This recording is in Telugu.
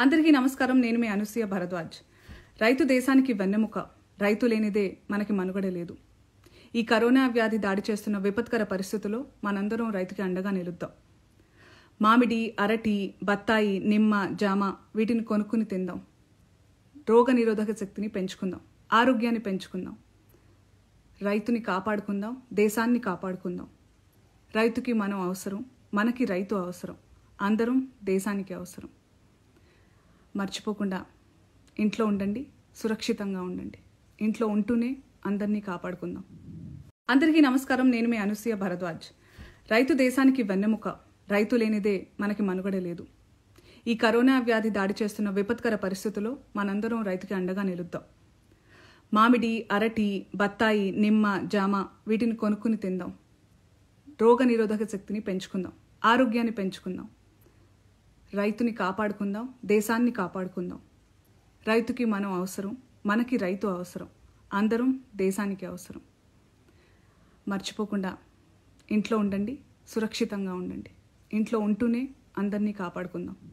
అందరికీ నమస్కారం నేను మీ అనుసూయ భరద్వాజ్ రైతు దేశానికి వెన్నెముక రైతు లేనిదే మనకి మనుగడ లేదు ఈ కరోనా వ్యాధి దాడి చేస్తున్న విపత్కర పరిస్థితుల్లో మనందరం రైతుకి అండగా నిలుద్దాం మామిడి అరటి బత్తాయి నిమ్మ జామ వీటిని కొనుక్కుని తిందాం రోగ నిరోధక శక్తిని పెంచుకుందాం ఆరోగ్యాన్ని పెంచుకుందాం రైతుని కాపాడుకుందాం దేశాన్ని కాపాడుకుందాం రైతుకి మనం అవసరం మనకి రైతు అవసరం అందరం దేశానికి అవసరం మర్చిపోకుండా ఇంట్లో ఉండండి సురక్షితంగా ఉండండి ఇంట్లో ఉంటూనే అందరినీ కాపాడుకుందాం అందరికీ నమస్కారం నేను మీ అనుసూయ భరద్వాజ్ రైతు దేశానికి వెన్నెముక రైతు లేనిదే మనకి మనుగడ లేదు ఈ కరోనా వ్యాధి దాడి చేస్తున్న విపత్కర పరిస్థితుల్లో మనందరం రైతుకి అండగా నిలుద్దాం మామిడి అరటి బత్తాయి నిమ్మ జామ వీటిని కొనుక్కుని తిందాం రోగ నిరోధక శక్తిని పెంచుకుందాం ఆరోగ్యాన్ని పెంచుకుందాం రైతుని కాపాడుకుందాం దేశాన్ని కాపాడుకుందాం రైతుకి మనం అవసరం మనకి రైతు అవసరం అందరం దేశానికి అవసరం మర్చిపోకుండా ఇంట్లో ఉండండి సురక్షితంగా ఉండండి ఇంట్లో ఉంటూనే అందరినీ కాపాడుకుందాం